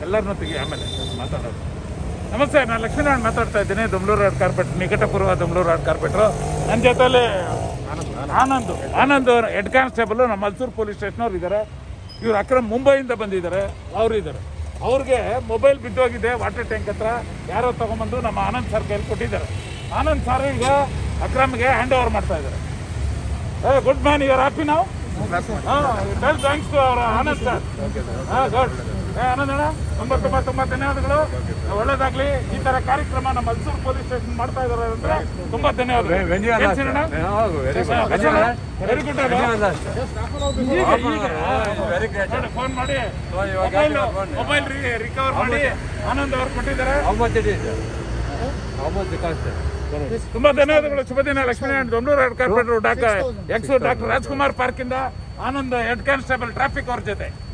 ಎಲ್ಲರನ್ನೂ ತೆಗಿ ಆಮೇಲೆ ಮಾತಾಡೋದು ನಮಸ್ತೆ ನಾನು ಲಕ್ಷ್ಮೀನಾರಾಯಣ್ ಮಾತಾಡ್ತಾ ಇದ್ದೀನಿ ದುಮ್ಲೂರು ರೋಡ್ ಕಾರ್ಪೆಟ್ ನಿಕಟಪೂರ್ವ ದುಮ್ಲೂರು ರೋಡ್ ಕಾರ್ಪೆಟ್ರು ನನ್ನ ಜೊತೆಲಿ ಆನಂದ್ ಆನಂದ್ ಹೆಡ್ ಕಾನ್ಸ್ಟೇಬಲ್ ನಮ್ಮ ಮಲ್ಸೂರು ಪೊಲೀಸ್ ಸ್ಟೇಷನವ್ರು ಇದ್ದಾರೆ ಇವ್ರು ಅಕ್ರಮ್ ಮುಂಬೈಯಿಂದ ಬಂದಿದ್ದಾರೆ ಅವರು ಇದ್ದಾರೆ ಅವ್ರಿಗೆ ಮೊಬೈಲ್ ಬಿದ್ದೋಗಿದೆ ವಾಟರ್ ಟ್ಯಾಂಕ್ ಹತ್ರ ಯಾರೋ ತಗೊಂಬಂದು ನಮ್ಮ ಆನಂದ್ ಸರ್ ಕೈಲಿ ಕೊಟ್ಟಿದ್ದಾರೆ ಆನಂದ್ ಸರ್ ಈಗ ಅಕ್ರಮ್ಗೆ ಹ್ಯಾಂಡ್ ಓವರ್ ಮಾಡ್ತಾ ಇದ್ದಾರೆ ಗುಡ್ ಮ್ಯಾನ್ ಯುವರ್ ಹ್ಯಾಪಿ ನಾವು ಹಾಂ ಥ್ಯಾಂಕ್ಸ್ ಟು ಅವರ ಆನಂದ್ ಸರ್ ಹಾಂ ಗುಡ್ ಏ ಆನಂದ್ ಅಣ್ಣ ತುಂಬ ತುಂಬ ತುಂಬ ಧನ್ಯವಾದಗಳು ಒಳ್ಳೇದಾಗ್ಲಿ ಈ ತರ ಕಾರ್ಯಕ್ರಮ ನಮ್ಮ ಮಲ್ಸೂರು ಪೊಲೀಸ್ ಸ್ಟೇಷನ್ ಮಾಡ್ತಾ ಇದಾರೆ ಅಂದ್ರೆ ತುಂಬಾ ಧನ್ಯವಾದಗಳು ವೆರಿ ಗುಡ್ ಫೋನ್ ಮಾಡಿ ಮೊಬೈಲ್ ಮೊಬೈಲ್ ರಿಕವರ್ ಮಾಡಿ ಆನಂದ್ ಅವ್ರು ಕೊಟ್ಟಿದ್ದಾರೆ ತುಂಬಾ ಧನ್ಯವಾದಗಳು ಶುಭ ದಿನ Lakshminarayana Domlur corporator doctor ex doctor Rajkumar park ಇಂದ ಆನಂದ್ ಹೆಡ್ ಕಾನ್ಸ್ಟೇಬಲ್ ಟ್ರಾಫಿಕ್ ಅವ್ರ ಜೊತೆ